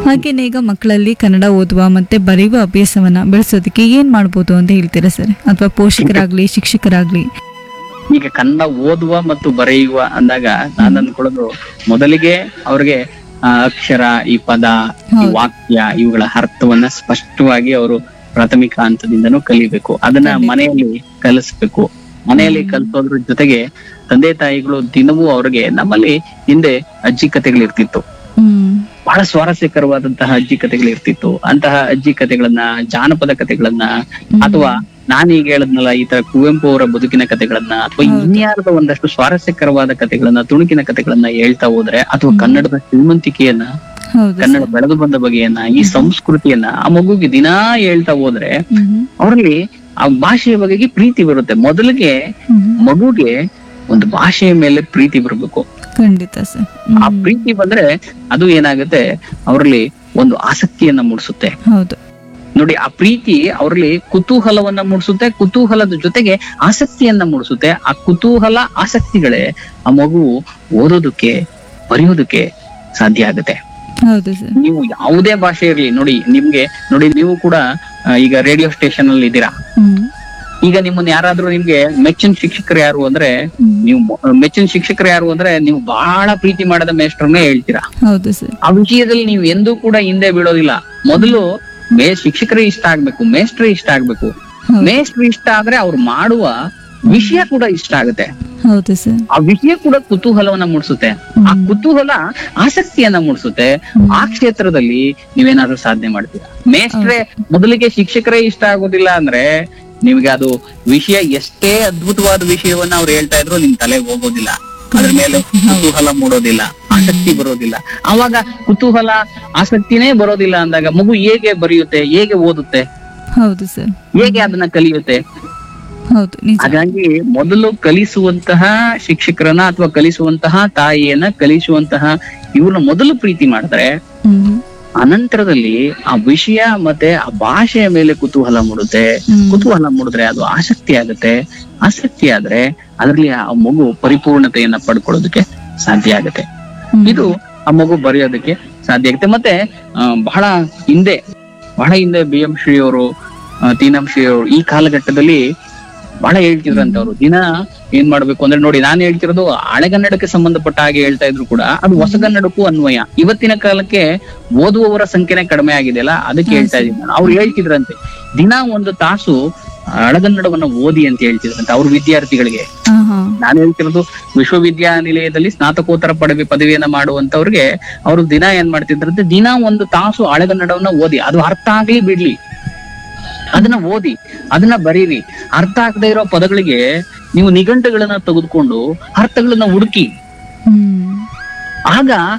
ಹಾಗೇನೆ ಈಗ ಮಕ್ಕಳಲ್ಲಿ ಕನ್ನಡ ಓದುವ ಮತ್ತೆ ಬರೆಯುವ ಅಭ್ಯಾಸವನ್ನ ಬೆಳೆಸೋದಕ್ಕೆ ಏನ್ ಮಾಡ್ಬೋದು ಅಂತ ಹೇಳ್ತೀರಾ ಸರ್ ಅಥವಾ ಪೋಷಕರಾಗ್ಲಿ ಶಿಕ್ಷಕರಾಗ್ಲಿ ಈಗ ಕನ್ನಡ ಓದುವ ಮತ್ತು ಬರೆಯುವ ಅಂದಾಗ ನಾನು ಅಂದ್ಕೊಳ್ಳೋದು ಮೊದಲಿಗೆ ಅವ್ರಿಗೆ ಆ, ಅಕ್ಷರ ಈ ಪದ ಈ ಹೌದು. ವಾಕ್ಯ ಇವುಗಳ ಅರ್ಥವನ್ನ ಸ್ಪಷ್ಟವಾಗಿ ಅವರು ಪ್ರಾಥಮಿಕ ಹಂತದಿಂದನೂ ಕಲಿಬೇಕು ಅದನ್ನ ಖಂಡಿತ. ಮನೆಯಲ್ಲಿ ಕಲಿಸ್ಬೇಕು ಮನೆಯಲ್ಲಿ ಕಲಿಸೋದ್ರ ಜೊತೆಗೆ ತಂದೆ ತಾಯಿಗಳು ದಿನವೂ ಅವ್ರಿಗೆ ನಮ್ಮಲ್ಲಿ ಹಿಂದೆ ಅಜ್ಜಿ ಕಥೆಗಳಿರ್ತಿತ್ತು ಹ್ಮ್ ಬಹಳ ಸ್ವಾರಸ್ಯಕರವಾದಂತಹ ಅಜ್ಜಿ ಕಥೆಗಳಿರ್ತಿತ್ತು ಅಂತಹ ಅಜ್ಜಿ ಕಥೆಗಳನ್ನ ಜಾನಪದ ಕಥೆಗಳನ್ನ ಅಥವಾ ನಾನೀಗ ಹೇಳದ್ನಲ್ಲ ಈ ತರ ಕುವೆಂಪು ಅವರ ಬದುಕಿನ ಕಥೆಗಳನ್ನ ಅಥವಾ ಹೌದು. ಇನ್ಯಾರದ ಒಂದಷ್ಟು ಸ್ವಾರಸ್ಯಕರವಾದ ಕಥೆಗಳನ್ನ ತುಣುಕಿನ ಕಥೆಗಳನ್ನ ಹೇಳ್ತಾ ಹೋದ್ರೆ ಅಥವಾ ಕನ್ನಡದ ಶ್ರೀಮಂತಿಕೆಯನ್ನ ಹೌದು ಕನ್ನಡ ಸರ್ ಬೆಳೆದು ಬಂದ ಬಗೆಯನ್ನ ಈ ಸಂಸ್ಕೃತಿಯನ್ನ ಆ ಮಗುಗೆ ದಿನಾ ಹೇಳ್ತಾ ಹೋದ್ರೆ ಹ್ಮ್ ಅವರಲ್ಲಿ ಆ ಭಾಷೆಯ ಬಗೆಗೆ ಪ್ರೀತಿ ಬರುತ್ತೆ ಮೊದಲಿಗೆ ಹ್ಮ್ ಮಗುಗೆ ಒಂದು ಭಾಷೆಯ ಮೇಲೆ ಪ್ರೀತಿ ಬರಬೇಕು ಖಂಡಿತ ಸರ್ ಆ ಪ್ರೀತಿ ಬಂದ್ರೆ ಅದು ಏನಾಗುತ್ತೆ ಅವರಲ್ಲಿ ಒಂದು ಆಸಕ್ತಿಯನ್ನ ಮೂಡಿಸುತ್ತೆ ಹೌದು ನೋಡಿ ಆ ಪ್ರೀತಿ ಅವರಲ್ಲಿ ಕುತೂಹಲವನ್ನ ಮೂಡಿಸುತ್ತೆ ಕುತೂಹಲದ ಜೊತೆಗೆ ಆಸಕ್ತಿಯನ್ನ ಮೂಡಿಸುತ್ತೆ ಆ ಕುತೂಹಲ ಆಸಕ್ತಿಗಳೇ ಆ ಮಗು ಓದೋದಕ್ಕೆ ಬರೆಯೋದಕ್ಕೆ ಸಾಧ್ಯ ಆಗುತ್ತೆ ಹೌದು ಸರ್ ನೀವು ಯಾವುದೇ ಭಾಷೆ ಇರಲಿ ನೋಡಿ ನಿಮ್ಗೆ ನೋಡಿ ನೀವು ಕೂಡ ಆ, ಈಗ ರೇಡಿಯೋ ಸ್ಟೇಷನ್ ಅಲ್ಲಿ ಇದ್ದೀರಾ ಹ್ಮ್ ಈಗ ನಿಮ್ಮನ್ನ ಯಾರಾದ್ರೂ ನಿಮ್ಗೆ ಮೆಚ್ಚಿನ ಶಿಕ್ಷಕರು ಯಾರು ಅಂದ್ರೆ ಹ್ಮ್. ನೀವು ಮೊ- ಮೆಚ್ಚಿನ ಶಿಕ್ಷಕರು ಯಾರು ಅಂದ್ರೆ ನೀವು ಬಹಳ ಪ್ರೀತಿ ಮಾಡದ ಮೇಷ್ಟ್ರನ್ನೇ ಹೇಳ್ತೀರಾ ಹೌದು ಸರ್ ಆ ವಿಷಯದಲ್ಲಿ ನೀವು ಎಂದೂ ಕೂಡ ಹಿಂದೆ ಬೀಳೋದಿಲ್ಲ ಮೊದಲು ಮೇ ಶಿಕ್ಷಕರೇ ಇಷ್ಟ ಆಗ್ಬೇಕು ಮೇಷ್ಟ್ರೇ ಇಷ್ಟ ಆಗ್ಬೇಕು ಹೌದು ಮೇಷ್ಟ್ರು ಇಷ್ಟ ಆದ್ರೆ ಅವ್ರು ಮಾಡುವ ವಿಷಯ ಕೂಡ ಇಷ್ಟ ಆಗುತ್ತೆ ಹೌದು ಸರ್ ಆ ವಿಷಯ ಕೂಡ ಕುತೂಹಲವನ್ನ ಮೂಡಿಸುತ್ತೆ ಆ ಕುತೂಹಲ ಆಸಕ್ತಿಯನ್ನ ಮೂಡಿಸುತ್ತೆ ಆ ಕ್ಷೇತ್ರದಲ್ಲಿ ನೀವೇನಾದ್ರೂ ಸಾಧನೆ ಮಾಡ್ತೀರಾ ಮೇಷ್ಟ್ರೆ ಮೊದಲಿಗೆ ಶಿಕ್ಷಕರೇ ಇಷ್ಟ ಆಗೋದಿಲ್ಲ ಅಂದ್ರೆ ನಿಮ್ಗೆ ಅದು ವಿಷಯ ಎಷ್ಟೇ ಅದ್ಭುತವಾದ ವಿಷಯವನ್ನ ಅವ್ರು ಹೇಳ್ತಾ ಇದ್ರು ನಿಮ್ ತಲೆಗೆ ಹೋಗೋದಿಲ್ಲ ಅದ್ರ ಮೇಲೆ ಕುತೂಹಲ ಮೂಡೋದಿಲ್ಲ ಆಸಕ್ತಿ ಬರೋದಿಲ್ಲ ಅವಾಗ ಕುತೂಹಲ ಆಸಕ್ತಿನೇ ಬರೋದಿಲ್ಲ ಅಂದಾಗ ಮಗು ಹೇಗೆ ಬರೆಯುತ್ತೆ ಹೇಗೆ ಓದುತ್ತೆ ಹೌದು ಸರ್ ಹೇಗೆ ಅದನ್ನ ಕಲಿಯುತ್ತೆ ಹೌದು ನಿಜ ಹಾಗಾಗಿ ಮೊದಲು ಕಲಿಸುವಂತಹ ಶಿಕ್ಷಕರನ್ನ ಅಥವಾ ಕಲಿಸುವಂತಹ ತಾಯಿಯನ್ನ ಕಲಿಸುವಂತಹ ಇವ್ರನ್ನ ಮೊದಲು ಪ್ರೀತಿ ಮಾಡಿದ್ರೆ ಹ್ಮ್ ಅನಂತರದಲ್ಲಿ ಆ ವಿಷಯ ಮತ್ತೆ ಆ ಭಾಷೆಯ ಮೇಲೆ ಕುತೂಹಲ ಮೂಡುತ್ತೆ ಹ್ಮ್. ಕುತೂಹಲ ಮೂಡಿದ್ರೆ ಅದು ಆಸಕ್ತಿ ಆಗುತ್ತೆ ಆಸಕ್ತಿ ಆದ್ರೆ ಅದರಲ್ಲಿ ಆ ಮಗು ಪರಿಪೂರ್ಣತೆಯನ್ನ ಪಡ್ಕೊಳ್ಳೋದಕ್ಕೆ ಸಾಧ್ಯ ಆಗುತ್ತೆ ಹ್ಮ್. ಇದು ಆ ಮಗು ಬರೆಯೋದಕ್ಕೆ ಸಾಧ್ಯ ಆಗುತ್ತೆ ಮತ್ತೆ ಆ, ಬಹಳ ಹಿಂದೆ ಬಹಳ ಹಿಂದೆ ಬಿ ಎಂ ಶ್ರೀ ಅವರು ತೀನಂ ಶ್ರೀ ಅವರು ಈ ಕಾಲಘಟ್ಟದಲ್ಲಿ ಬಹಳ ಹೇಳ್ತಿದ್ರಂತೆ ಅವರು ದಿನ ಏನ್ ಮಾಡ್ಬೇಕು ಅಂದ್ರೆ ನೋಡಿ ನಾನು ಹೇಳ್ತಿರೋದು ಹಳೆಗನ್ನಡಕ್ಕೆ ಸಂಬಂಧಪಟ್ಟ ಹಾಗೆ ಹೇಳ್ತಾ ಇದ್ರು ಕೂಡ ಅದು ಹೊಸಗನ್ನಡಕ್ಕೂ ಅನ್ವಯ ಇವತ್ತಿನ ಕಾಲಕ್ಕೆ ಓದುವವರ ಸಂಖ್ಯೆನೇ ಕಡಿಮೆ ಆಗಿದೆಯಲ್ಲ ಅದಕ್ಕೆ ಹೇಳ್ತಾ ಇದ್ದೀನಿ ನಾನು ಅವ್ರು ಹೇಳ್ತಿದ್ರಂತೆ ದಿನ ಒಂದು ತಾಸು ಹಳಗನ್ನಡವನ್ನ ಓದಿ ಅಂತ ಹೇಳ್ತಿದ್ರಂತೆ ಅವ್ರ ವಿದ್ಯಾರ್ಥಿಗಳಿಗೆ ಹಾ ಹಾ ನಾನು ಹೇಳ್ತಿರೋದು ವಿಶ್ವವಿದ್ಯಾನಿಲಯದಲ್ಲಿ ಸ್ನಾತಕೋತ್ತರ ಪದವಿ ಪದವಿಯನ್ನ ಮಾಡುವಂತವ್ರಿಗೆ ಅವರು ದಿನ ಏನ್ ಮಾಡ್ತಿದ್ರಂತೆ ದಿನ ಒಂದು ತಾಸು ಹಳೆಗನ್ನಡವನ್ನ ಓದಿ ಅದು ಅರ್ಥ ಆಗ್ಲಿ ಬಿಡ್ಲಿ ಅದನ್ನ ಓದಿ ಅದನ್ನ ಬರೀರಿ ಅರ್ಥ ಆಗದೆ ಇರೋ ಪದಗಳಿಗೆ ನೀವು ನಿಘಂಟುಗಳನ್ನ ತೆಗೆದುಕೊಂಡು ಅರ್ಥಗಳನ್ನ ಹುಡುಕಿ ಹ್ಮ್ ಆಗ